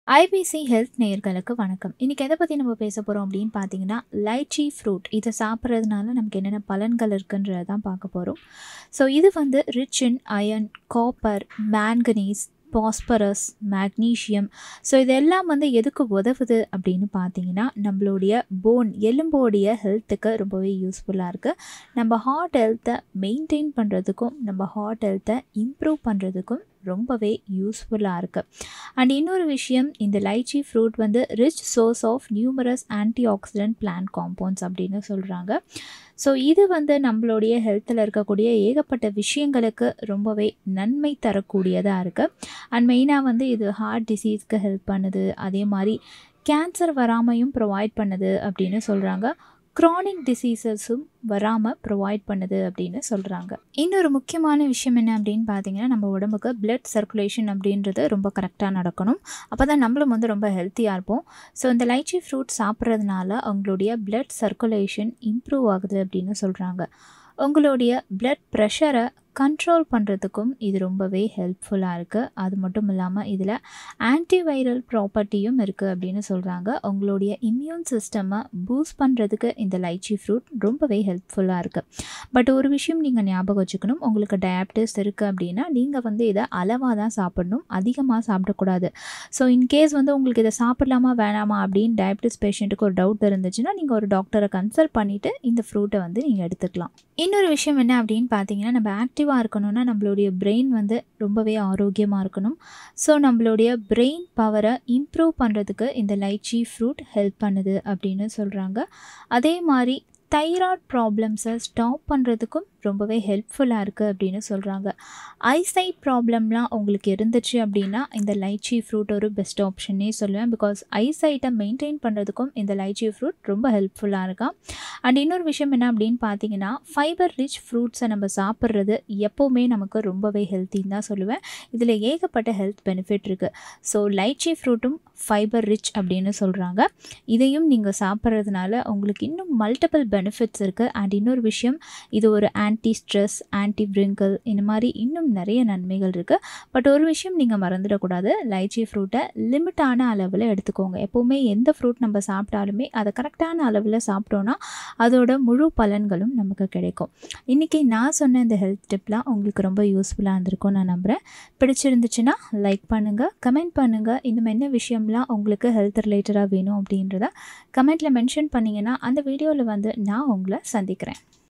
IBC health நேயர்களுக்கு வணக்கம் இன்னைக்கு எதை பற்றி நம்ம பேச போகிறோம் அப்படின்னு பார்த்தீங்கன்னா லைச்சி ஃப்ரூட் இதை சாப்பிட்றதுனால நமக்கு என்னென்ன பலன்கள் இருக்குன்றதை தான் பார்க்க போகிறோம் ஸோ இது வந்து rich in iron copper manganese phosphorus magnesium so இதெல்லாம் வந்து எதுக்கு உதவுது அப்படின்னு பார்த்தீங்கன்னா நம்மளுடைய போன் எலும்போடைய ஹெல்த்துக்கு ரொம்பவே யூஸ்ஃபுல்லாக இருக்குது நம்ம ஹார்ட் ஹெல்த்தை மெயின்டைன் பண்ணுறதுக்கும் நம்ம ஹார்ட் ஹெல்த்தை இம்ப்ரூவ் பண்ணுறதுக்கும் ரொம்பவே யூஸ்ஃபுல்லாக இருக்குது அண்ட் இன்னொரு விஷயம் இந்த லைச்சி ஃப்ரூட் வந்து rich source of numerous antioxidant plant compounds அப்படின்னு சொல்கிறாங்க ஸோ இது வந்து நம்மளுடைய ஹெல்த்தில் இருக்கக்கூடிய ஏகப்பட்ட விஷயங்களுக்கு ரொம்பவே நன்மை தரக்கூடியதாக இருக்குது அண்ட் மெயினாக வந்து இது ஹார்ட் டிசீஸ்க்கு ஹெல்ப் பண்ணுது அதே மாதிரி கேன்சர் வராமையும் ப்ரொவைட் பண்ணுது அப்படின்னு சொல்கிறாங்க க்ரானிக் டிசீசஸும் வராமல் ப்ரொவைட் பண்ணுது அப்படின்னு சொல்கிறாங்க இன்னொரு முக்கியமான விஷயம் என்ன அப்படின்னு பார்த்தீங்கன்னா நம்ம உடம்புக்கு பிளட் சர்க்குலேஷன் அப்படின்றது ரொம்ப கரெக்டாக நடக்கணும் அப்போ தான் நம்மளும் வந்து ரொம்ப ஹெல்த்தியாக இருப்போம் ஸோ இந்த லைச்சி ஃப்ரூட் சாப்பிட்றதுனால அவங்களுடைய பிளட் சர்க்குலேஷன் இம்ப்ரூவ் ஆகுது அப்படின்னு சொல்கிறாங்க உங்களுடைய பிளட் ப்ரெஷரை கண்ட்ரோல் பண்ணுறதுக்கும் இது ரொம்பவே ஹெல்ப்ஃபுல்லாக இருக்குது அது மட்டும் இல்லாமல் இதில் ஆன்டிவைரல் ப்ராப்பர்ட்டியும் இருக்குது அப்படின்னு சொல்கிறாங்க உங்களுடைய இம்யூன் சிஸ்டம்மை பூஸ்ட் பண்ணுறதுக்கு இந்த லைச்சி ஃப்ரூட் ரொம்பவே ஹெல்ப்ஃபுல்லாக இருக்குது பட் ஒரு விஷயம் நீங்கள் ஞாபகம் வச்சுக்கணும் உங்களுக்கு டயபிட்டிஸ் இருக்குது அப்படின்னா நீங்கள் வந்து இதை அளவாக தான் சாப்பிடணும் அதிகமாக சாப்பிடக்கூடாது ஸோ இன்கேஸ் வந்து உங்களுக்கு இதை சாப்பிடலாமா வேணாமா அப்படின்னு டயபிட்டிஸ் பேஷண்ட்டுக்கு ஒரு டவுட் இருந்துச்சுன்னா நீங்கள் ஒரு டாக்டரை கன்சல்ட் பண்ணிவிட்டு இந்த ஃப்ரூட்டை வந்து நீங்கள் எடுத்துக்கலாம் இன்னொரு விஷயம் என்ன அப்படின்னு பார்த்தீங்கன்னா நம்ம ஆக்டிவாக இருக்கணும்னா நம்மளுடைய பிரெயின் வந்து ரொம்பவே ஆரோக்கியமாக இருக்கணும் ஸோ நம்மளுடைய பிரெயின் பவரை இம்ப்ரூவ் பண்ணுறதுக்கு இந்த லைச்சி ஃப்ரூட் ஹெல்ப் பண்ணுது அப்படின்னு சொல்கிறாங்க அதே மாதிரி தைராய்ட் ப்ராப்ளம்ஸை ஸ்டாப் பண்ணுறதுக்கும் ரொம்பவே ஹெல்ப்ஃபுல்லாக இருக்குது அப்படின்னு சொல்கிறாங்க ஐசைட் ப்ராப்ளம்லாம் உங்களுக்கு இருந்துச்சு அப்படின்னா இந்த லைச்சி ஃப்ரூட் ஒரு பெஸ்ட் ஆப்ஷன்னே சொல்லுவேன் பிகாஸ் ஐசைட்டை மெயின்டைன் பண்ணுறதுக்கும் இந்த லைச்சி ஃப்ரூட் ரொம்ப ஹெல்ப்ஃபுல்லாக இருக்கான் அண்ட் இன்னொரு விஷயம் என்ன அப்படின்னு பார்த்தீங்கன்னா ஃபைபர் ரிச் ஃப்ரூட்ஸை நம்ம சாப்பிட்றது எப்போவுமே நமக்கு ரொம்பவே ஹெல்த்தின்னு தான் சொல்லுவேன் இதில் ஏகப்பட்ட ஹெல்த் பெனிஃபிட் இருக்குது ஸோ லைச்சி ஃப்ரூட்டும் ஃபைபர் ரிச் அப்படின்னு சொல்கிறாங்க இதையும் நீங்கள் சாப்பிட்றதுனால உங்களுக்கு இன்னும் மல்டிபிள் பெனிஃபிட்ஸ் இருக்குது அண்ட் இன்னொரு விஷயம் இது ஒரு ஆன்டி ஸ்ட்ரெஸ் ஆன்டி பிரிங்கிள் இந்த மாதிரி இன்னும் நிறைய நன்மைகள் இருக்குது பட் ஒரு விஷயம் நீங்கள் மறந்துடக்கூடாது லைச்சி ஃப்ரூட்டை லிமிட்டான அளவில் எடுத்துக்கோங்க எப்போவுமே எந்த ஃப்ரூட் நம்ம சாப்பிட்டாலுமே அதை கரெக்டான அளவில் சாப்பிட்டோன்னா அதோட முழு பலன்களும் நமக்கு கிடைக்கும் இன்றைக்கி நான் சொன்ன இந்த ஹெல்த் டிப்லாம் உங்களுக்கு ரொம்ப யூஸ்ஃபுல்லாக இருந்திருக்கும் நான் நம்புகிறேன் பிடிச்சிருந்துச்சுன்னா லைக் பண்ணுங்கள் கமெண்ட் பண்ணுங்கள் இன்னும் என்ன விஷயம்லாம் உங்களுக்கு ஹெல்த் ரிலேட்டடாக வேணும் அப்படின்றத கமெண்ட்டில் மென்ஷன் பண்ணிங்கன்னா அந்த வீடியோவில் வந்து நான் உங்களை சந்திக்கிறேன்